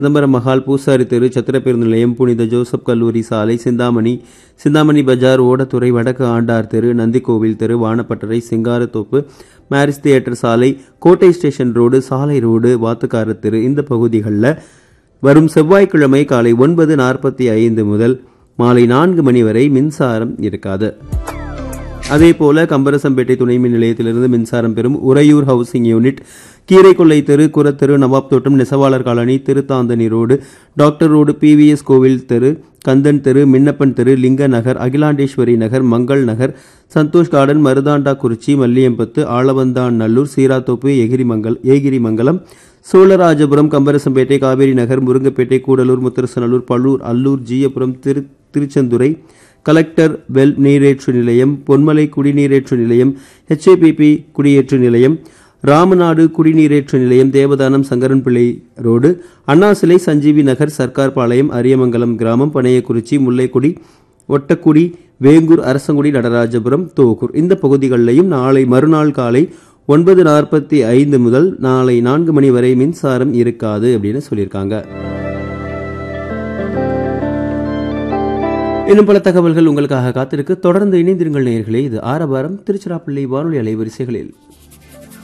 சிதம்பரம் மகால் பூசாரி தெரு சத்திரப்பேருந்து நிலையம் புனித ஜோசப் கல்லூரி சாலை சிந்தாமணி சிந்தாமணி பஜார் ஓடத்துறை வடக்கு ஆண்டார் தெரு நந்திக்கோவில் தெரு வானப்பட்டறை சிங்காரத்தோப்பு மேரிஸ் தியேட்டர் சாலை கோட்டை ஸ்டேஷன் ரோடு சாலை ரோடு வாத்துக்கார தெரு இந்த பகுதிகளில் வரும் செவ்வாய்க்கிழமை காலை ஒன்பது நாற்பத்தி ஐந்து முதல் மாலை நான்கு மணி வரை மின்சாரம் இருக்காது அதேபோல கம்பரசம்பேட்டை துணை மின் நிலையத்திலிருந்து மின்சாரம் பெறும் உறையூர் ஹவுசிங் யூனிட் கீரைக்கொல்லை தெரு குரத்தெரு நவாப் தோட்டம் நெசவாளர் colony Thiruthanthani road doctor road PVS கோவில் தெரு கந்தன் தெரு மின்னப்பன் தெரு லிங்க நகர் அகிலாண்டேஸ்வரி நகர் மங்கள் நகர் சந்தோஷ் கார்டன் மருதாண்டா குறிச்சி மல்லியம்பத்து ஆளவந்தான் நல்லூர் சீராத்தோப்பு எகிரிமங்கல் ஏகிரிமங்கலம் சோழராஜபுரம் கம்பரசம்பேட்டை காவேரி நகர் முருங்கப்பேட்டை கூடலூர் முத்தரசநல்லூர் பள்ளூர் அல்லூர் ஜீயபுரம் திரு திருச்செந்துறை கலெக்டர் வெல் நீரேற்று நிலையம் பொன்மலை குடிநீரேற்று நிலையம் ஹெச்ஏபிபி குடியேற்று நிலையம் ராமநாடு குடிநீரேற்று நிலையம் தேவதானம் சங்கரன்பிள்ளை ரோடு அண்ணா சிலை சஞ்சீவி நகர் சர்க்கார் பாளையம் அரியமங்கலம் கிராமம் பனையக்குறிச்சி முல்லைக்குடி ஒட்டக்குடி வேங்கூர் அரசங்குடி நடராஜபுரம் தோகூர் இந்த பகுதிகளிலையும் நாளை மறுநாள் காலை ஒன்பது நாற்பத்தி ஐந்து முதல் நாளை நான்கு மணி வரை மின்சாரம் இருக்காது அப்படின்னு சொல்லியிருக்காங்க இன்னும் பல தகவல்கள் உங்களுக்காக காத்திருக்கு தொடர்ந்து இணைந்திருங்கள் நேயர்களே இது ஆரவாரம் திருச்சிராப்பள்ளி வானொலி அலைவரிசைகளில்